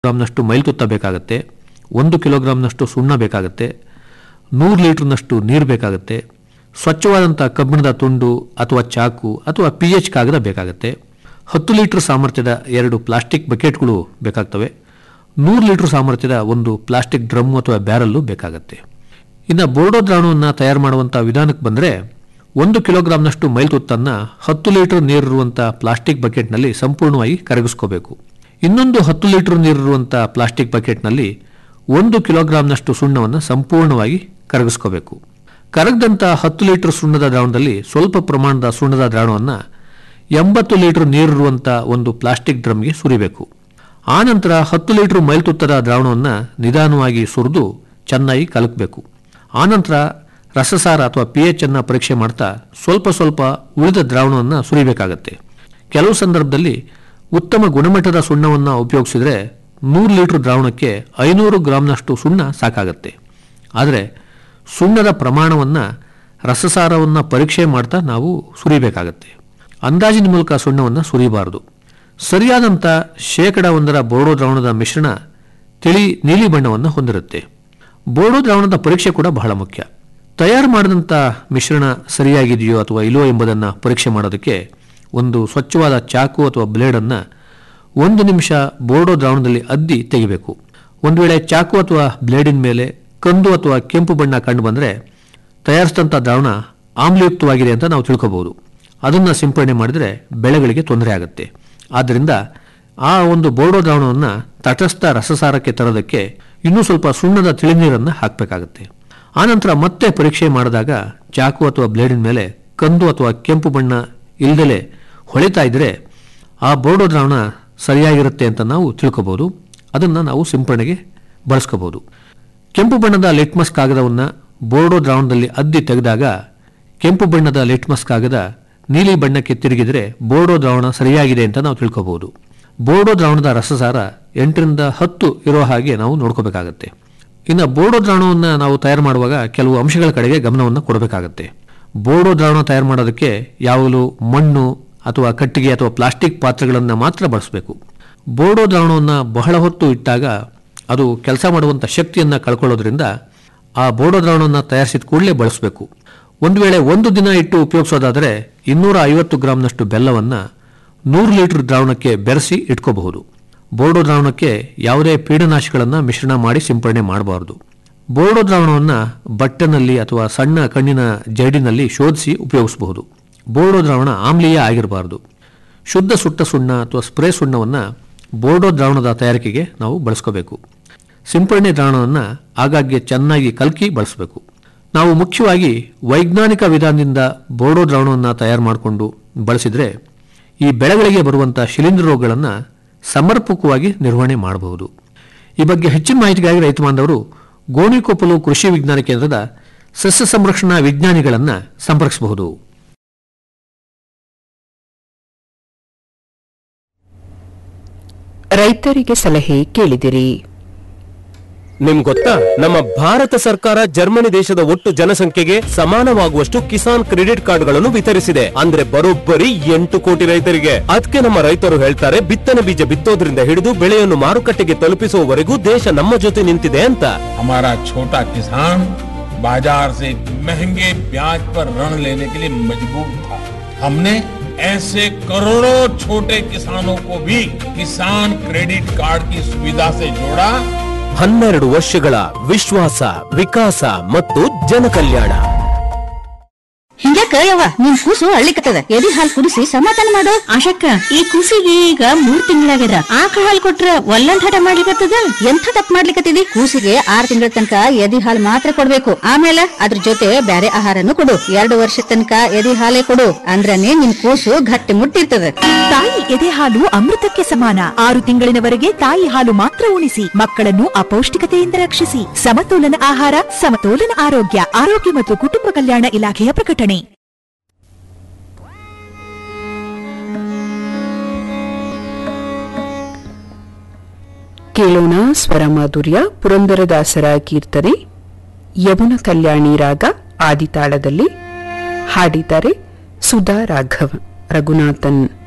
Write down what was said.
ಗ್ರಾಮ್ನಷ್ಟು ಮೈಲ್ತುತ್ತ ಬೇಕಾಗುತ್ತೆ ಒಂದು ಕಿಲೋಗ್ರಾಮ್ನಷ್ಟು ಸುಣ್ಣ ಬೇಕಾಗುತ್ತೆ ನೂರು ಲೀಟ್ರ್ನಷ್ಟು ನೀರು ಬೇಕಾಗುತ್ತೆ ಸ್ವಚ್ಛವಾದಂಥ ಕಬ್ಬಿಣದ ತುಂಡು ಅಥವಾ ಚಾಕು ಅಥವಾ ಪಿ ಎಚ್ ಕಾಗದ ಬೇಕಾಗುತ್ತೆ ಹತ್ತು ಲೀಟರ್ ಸಾಮರ್ಥ್ಯದ ಎರಡು ಪ್ಲಾಸ್ಟಿಕ್ ಬಕೆಟ್ಗಳು ಬೇಕಾಗ್ತವೆ ನೂರು ಲೀಟರ್ ಸಾಮರ್ಥ್ಯದ ಒಂದು ಪ್ಲಾಸ್ಟಿಕ್ ಡ್ರಮ್ ಅಥವಾ ಬ್ಯಾರಲ್ಲು ಬೇಕಾಗುತ್ತೆ ಇನ್ನು ಬೋರ್ಡೋ ದ್ರಾವಣವನ್ನು ತಯಾರು ಮಾಡುವಂಥ ವಿಧಾನಕ್ಕೆ ಬಂದರೆ ಒಂದು ಕಿಲೋಗ್ರಾಮ್ನಷ್ಟು ಮೈಲ್ತುತ್ತನ್ನು ಹತ್ತು ಲೀಟರ್ ನೀರಿರುವಂಥ ಪ್ಲಾಸ್ಟಿಕ್ ಬಕೆಟ್ನಲ್ಲಿ ಸಂಪೂರ್ಣವಾಗಿ ಕರಗಿಸ್ಕೋಬೇಕು ಇನ್ನೊಂದು ಹತ್ತು ಲೀಟರ್ ನೀರಿರುವಂಥ ಪ್ಲಾಸ್ಟಿಕ್ ಬಕೆಟ್ನಲ್ಲಿ ಒಂದು ಕಿಲೋಗ್ರಾಮ್ನಷ್ಟು ಸುಣ್ಣವನ್ನು ಸಂಪೂರ್ಣವಾಗಿ ಕರಗಿಸ್ಕೋಬೇಕು ಕರಗದಂಥ ಹತ್ತು ಲೀಟರ್ ಸುಣ್ಣದ ದ್ರಾವಣದಲ್ಲಿ ಸ್ವಲ್ಪ ಪ್ರಮಾಣದ ಸುಣ್ಣದ ದ್ರಾವಣವನ್ನು ಎಂಬತ್ತು ಲೀಟರ್ ನೀರಿರುವಂಥ ಒಂದು ಪ್ಲಾಸ್ಟಿಕ್ ಡ್ರಮ್ಗೆ ಸುರಿಬೇಕು ಆನಂತರ ಹತ್ತು ಲೀಟರ್ ಮೈಲ್ತುತ್ತದ ದ್ರಾವಣವನ್ನು ನಿಧಾನವಾಗಿ ಸುರಿದು ಚೆನ್ನಾಗಿ ಕಲಕಬೇಕು ಆನಂತರ ರಸಸಾರ ಅಥವಾ ಪಿ ಎಚ್ ಅನ್ನು ಪರೀಕ್ಷೆ ಮಾಡ್ತಾ ಸ್ವಲ್ಪ ಸ್ವಲ್ಪ ಉಳಿದ ದ್ರಾವಣವನ್ನು ಸುರಿಬೇಕಾಗತ್ತೆ ಕೆಲವು ಸಂದರ್ಭದಲ್ಲಿ ಉತ್ತಮ ಗುಣಮಟ್ಟದ ಸುಣ್ಣವನ್ನು ಉಪಯೋಗಿಸಿದರೆ ನೂರು ಲೀಟರ್ ದ್ರಾವಣಕ್ಕೆ ಐನೂರು ಗ್ರಾಮ್ನಷ್ಟು ಸುಣ್ಣ ಸಾಕಾಗತ್ತೆ ಆದರೆ ಸುಣ್ಣದ ಪ್ರಮಾಣವನ್ನು ರಸಸಾರವನ್ನು ಪರೀಕ್ಷೆ ಮಾಡ್ತಾ ನಾವು ಸುರಿಬೇಕಾಗತ್ತೆ ಅಂದಾಜಿನ ಮೂಲಕ ಸುಣ್ಣವನ್ನು ಸುರಿಬಾರದು ಸರಿಯಾದಂಥ ಶೇಕಡ ಒಂದರ ಬೋರ್ಡೋ ದ್ರಾವಣದ ಮಿಶ್ರಣ ತಿಳಿ ನೀಲಿ ಬಣ್ಣವನ್ನು ಹೊಂದಿರುತ್ತೆ ಬೋರ್ಡೋ ದ್ರಾವಣದ ಪರೀಕ್ಷೆ ಕೂಡ ಬಹಳ ಮುಖ್ಯ ತಯಾರು ಮಾಡಿದಂಥ ಮಿಶ್ರಣ ಸರಿಯಾಗಿದೆಯೋ ಅಥವಾ ಇಲ್ಲೋ ಎಂಬುದನ್ನು ಪರೀಕ್ಷೆ ಮಾಡೋದಕ್ಕೆ ಒಂದು ಸ್ವಚ್ಛವಾದ ಚಾಕು ಅಥವಾ ಬ್ಲೇಡನ್ನು ಒಂದು ನಿಮಿಷ ಬೋರ್ಡೋ ದ್ರಾವಣದಲ್ಲಿ ಅದ್ದಿ ತೆಗಿಬೇಕು ಒಂದು ವೇಳೆ ಚಾಕು ಅಥವಾ ಬ್ಲೇಡಿನ ಮೇಲೆ ಕಂದು ಅಥವಾ ಕೆಂಪು ಬಣ್ಣ ಕಂಡು ಬಂದರೆ ತಯಾರಿಸಿದಂಥ ದ್ರಾವಣ ಆಮ್ಲಯುಕ್ತವಾಗಿದೆ ಅಂತ ನಾವು ತಿಳ್ಕೋಬಹುದು ಅದನ್ನು ಸಿಂಪಡಣೆ ಮಾಡಿದರೆ ಬೆಳೆಗಳಿಗೆ ತೊಂದರೆ ಆಗುತ್ತೆ ಆದ್ದರಿಂದ ಆ ಒಂದು ಬೋರ್ಡೋ ದ್ರಾವಣವನ್ನು ತಟಸ್ಥ ರಸಸಾರಕ್ಕೆ ತರೋದಕ್ಕೆ ಇನ್ನೂ ಸ್ವಲ್ಪ ಸುಣ್ಣದ ತಿಳಿನೀರನ್ನು ಹಾಕಬೇಕಾಗುತ್ತೆ ಆನಂತರ ಮತ್ತೆ ಪರೀಕ್ಷೆ ಮಾಡಿದಾಗ ಚಾಕು ಅಥವಾ ಬ್ಲೇಡಿನ ಮೇಲೆ ಕಂದು ಅಥವಾ ಕೆಂಪು ಬಣ್ಣ ಇಲ್ದಲೆ ಹೊಳಿತಾ ಇದ್ದರೆ ಆ ಬೋರ್ಡೋ ದ್ರಾವಣ ಸರಿಯಾಗಿರುತ್ತೆ ಅಂತ ನಾವು ತಿಳ್ಕೋಬಹುದು ಅದನ್ನು ನಾವು ಸಿಂಪಡಣೆಗೆ ಬಳಸ್ಕೋಬಹುದು ಕೆಂಪು ಬಣ್ಣದ ಲಿಟ್ಮಸ್ ಕಾಗದವನ್ನು ಬೋರ್ಡೋ ದ್ರಾವಣದಲ್ಲಿ ಅದ್ದಿ ತೆಗೆದಾಗ ಕೆಂಪು ಬಣ್ಣದ ಲಿಟ್ಮಸ್ ಕಾಗದ ನೀಲಿ ಬಣ್ಣಕ್ಕೆ ತಿರುಗಿದರೆ ಬೋರ್ಡೋ ದ್ರಾವಣ ಸರಿಯಾಗಿದೆ ಅಂತ ನಾವು ತಿಳ್ಕೋಬಹುದು ಬೋರ್ಡೋ ದ್ರಾವಣದ ರಸಸಾರ ಎಂಟರಿಂದ ಹತ್ತು ಇರೋ ಹಾಗೆ ನಾವು ನೋಡ್ಕೋಬೇಕಾಗತ್ತೆ ಇನ್ನು ಬೋರ್ಡೋ ದ್ರಾವಣವನ್ನು ನಾವು ತಯಾರು ಮಾಡುವಾಗ ಕೆಲವು ಅಂಶಗಳ ಕಡೆಗೆ ಗಮನವನ್ನು ಕೊಡಬೇಕಾಗತ್ತೆ ಬೋರ್ಡೋ ದ್ರಾವಣ ತಯಾರು ಮಾಡೋದಕ್ಕೆ ಯಾವಾಗಲೂ ಮಣ್ಣು ಅಥವಾ ಕಟ್ಟಿಗೆ ಅಥವಾ ಪ್ಲಾಸ್ಟಿಕ್ ಪಾತ್ರೆಗಳನ್ನು ಮಾತ್ರ ಬಳಸಬೇಕು ಬೋರ್ಡೋ ದ್ರಾವಣವನ್ನು ಬಹಳ ಹೊತ್ತು ಇಟ್ಟಾಗ ಅದು ಕೆಲಸ ಮಾಡುವಂಥ ಶಕ್ತಿಯನ್ನು ಕಳ್ಕೊಳ್ಳೋದ್ರಿಂದ ಆ ಬೋರ್ಡೋ ದ್ರಾವಣವನ್ನು ತಯಾರಿಸಿದ ಕೂಡಲೇ ಬಳಸಬೇಕು ಒಂದು ವೇಳೆ ಒಂದು ದಿನ ಇಟ್ಟು ಉಪಯೋಗಿಸೋದಾದರೆ ಇನ್ನೂರ ಐವತ್ತು ಗ್ರಾಮ್ನಷ್ಟು ಬೆಲ್ಲವನ್ನು ನೂರು ಲೀಟರ್ ದ್ರಾವಣಕ್ಕೆ ಬೆರೆಸಿ ಇಟ್ಕೋಬಹುದು ಬೋರ್ಡೋ ದ್ರಾವಣಕ್ಕೆ ಯಾವುದೇ ಪೀಡನಾಶಗಳನ್ನು ಮಿಶ್ರಣ ಮಾಡಿ ಸಿಂಪಡಣೆ ಮಾಡಬಾರದು ಬೋರ್ಡೋ ದ್ರಾವಣವನ್ನು ಬಟ್ಟೆನಲ್ಲಿ ಅಥವಾ ಸಣ್ಣ ಕಣ್ಣಿನ ಜೈಡಿನಲ್ಲಿ ಶೋಧಿಸಿ ಉಪಯೋಗಿಸಬಹುದು ಬೋರ್ಡೋ ದ್ರಾವಣ ಆಮ್ಲೀಯ ಆಗಿರಬಾರದು ಶುದ್ಧ ಸುಟ್ಟ ಸುಣ್ಣ ಅಥವಾ ಸ್ಪ್ರೇ ಸುಣ್ಣವನ್ನು ಬೋರ್ಡೋ ದ್ರಾವಣದ ತಯಾರಿಕೆಗೆ ನಾವು ಬಳಸ್ಕೋಬೇಕು ಸಿಂಪಡಣೆ ದ್ರಾವಣವನ್ನು ಆಗಾಗ್ಗೆ ಚೆನ್ನಾಗಿ ಕಲಕಿ ಬಳಸಬೇಕು ನಾವು ಮುಖ್ಯವಾಗಿ ವೈಜ್ಞಾನಿಕ ವಿಧಾನದಿಂದ ಬೋರ್ಡೋ ದ್ರಾವಣವನ್ನು ತಯಾರು ಮಾಡಿಕೊಂಡು ಬಳಸಿದರೆ ಈ ಬೆಳೆಗಳಿಗೆ ಬರುವಂಥ ಶಿಲೀಂಧ್ರ ರೋಗಗಳನ್ನು ಸಮರ್ಪಕವಾಗಿ ನಿರ್ವಹಣೆ ಮಾಡಬಹುದು ಈ ಬಗ್ಗೆ ಹೆಚ್ಚಿನ ಮಾಹಿತಿಗಾಗಿ ರೈತ ಬಾಂಧವರು ಗೋಣಿಕೊಪ್ಪಲು ಕೃಷಿ ವಿಜ್ಞಾನ ಕೇಂದ್ರದ ಸಸ್ಯ ಸಂರಕ್ಷಣಾ ವಿಜ್ಞಾನಿಗಳನ್ನು ಸಂಪರ್ಕಿಸಬಹುದು ರೈತರಿಗೆ ಸಲಹೆ ಕೇಳಿದಿರಿ ನಿಮ್ ಗೊತ್ತಾ ನಮ್ಮ ಭಾರತ ಸರ್ಕಾರ ಜರ್ಮನಿ ದೇಶದ ಒಟ್ಟು ಜನಸಂಖ್ಯೆಗೆ ಸಮಾನವಾಗುವಷ್ಟು ಕಿಸಾನ್ ಕ್ರೆಡಿಟ್ ಕಾರ್ಡ್ಗಳನ್ನು ವಿತರಿಸಿದೆ ಅಂದ್ರೆ ಬರೋಬ್ಬರಿ ಎಂಟು ಕೋಟಿ ರೈತರಿಗೆ ಅದಕ್ಕೆ ನಮ್ಮ ರೈತರು ಹೇಳ್ತಾರೆ ಬಿತ್ತನೆ ಬೀಜ ಬಿತ್ತೋದ್ರಿಂದ ಹಿಡಿದು ಬೆಳೆಯನ್ನು ಮಾರುಕಟ್ಟೆಗೆ ತಲುಪಿಸುವವರೆಗೂ ದೇಶ ನಮ್ಮ ಜೊತೆ ನಿಂತಿದೆ ಅಂತ हमारा छोटा किसान बाजार से महंगे ब्याज पर ऋण लेने के लिए मजबूर था हमने ऐसे करोड़ों छोटे किसानों को भी किसान क्रेडिट कार्ड की सुविधा से जोड़ा ಹನ್ನೆರಡು ವರ್ಷಗಳ ವಿಶ್ವಾಸ ವಿಕಾಸ ಮತ್ತು ಜನಕಲ್ಯಾಣ ಹಿಂಗ್ಯಾಕ ಯವ್ವ ನಿನ್ ಕೂಸು ಅಳ್ಳಿಕತ್ತದ ಎದಿ ಹಾಲ್ ಕುಡಿಸಿ ಸಮಾಧಾನ ಮಾಡು ಆಶಕ್ಕ ಈ ಕೂಸಿಗೆ ಈಗ ಮೂರ್ ತಿಂಗಳಾಗ್ಯದ ಆಕಳ ಹಾಲ್ ಕೊಟ್ರ ಒಲ್ಲಂದ್ ಹಠ ಮಾಡ್ಲಿಕತ್ತದ ಎಂಥ ತಪ್ಪು ಮಾಡ್ಲಿಕತ್ತಿದಿ ಕೂಸಿಗೆ ಆರ್ ತಿಂಗಳ ತನಕ ಎದಿ ಹಾಲ್ ಮಾತ್ರ ಕೊಡ್ಬೇಕು ಆಮೇಲೆ ಅದ್ರ ಜೊತೆ ಬ್ಯಾರೆ ಆಹಾರನು ಕೊಡು ಎರಡು ವರ್ಷ ತನಕ ಎದಿ ಹಾಲೇ ಕೊಡು ಅಂದ್ರನೇ ನಿನ್ ಕೂಸು ಗಟ್ಟಿ ಮುಟ್ಟಿರ್ತದ ತಾಯಿ ಎದೆ ಹಾಲು ಅಮೃತಕ್ಕೆ ಸಮಾನ ಆರು ತಿಂಗಳಿನವರೆಗೆ ತಾಯಿ ಹಾಲು ಮಾತ್ರ ಉಣಿಸಿ ಮಕ್ಕಳನ್ನು ಅಪೌಷ್ಟಿಕತೆಯಿಂದ ರಕ್ಷಿಸಿ ಸಮತೋಲನ ಆಹಾರ ಸಮತೋಲನ ಆರೋಗ್ಯ ಆರೋಗ್ಯ ಮತ್ತು ಕುಟುಂಬ ಕಲ್ಯಾಣ ಇಲಾಖೆಯ ಪ್ರಕಟಣೆ ಕೇಳೋಣ ಸ್ವರ ಮಾಧುರ್ಯ ಪುರಂದರದಾಸರ ಕೀರ್ತನೆ ಯಮುನ ಕಲ್ಯಾಣಿ ರಾಗ ಆದಿತಾಳದಲ್ಲಿ ಹಾಡಿದ್ದಾರೆ ಸುಧಾ ರಾಘವ್ ರಘುನಾಥನ್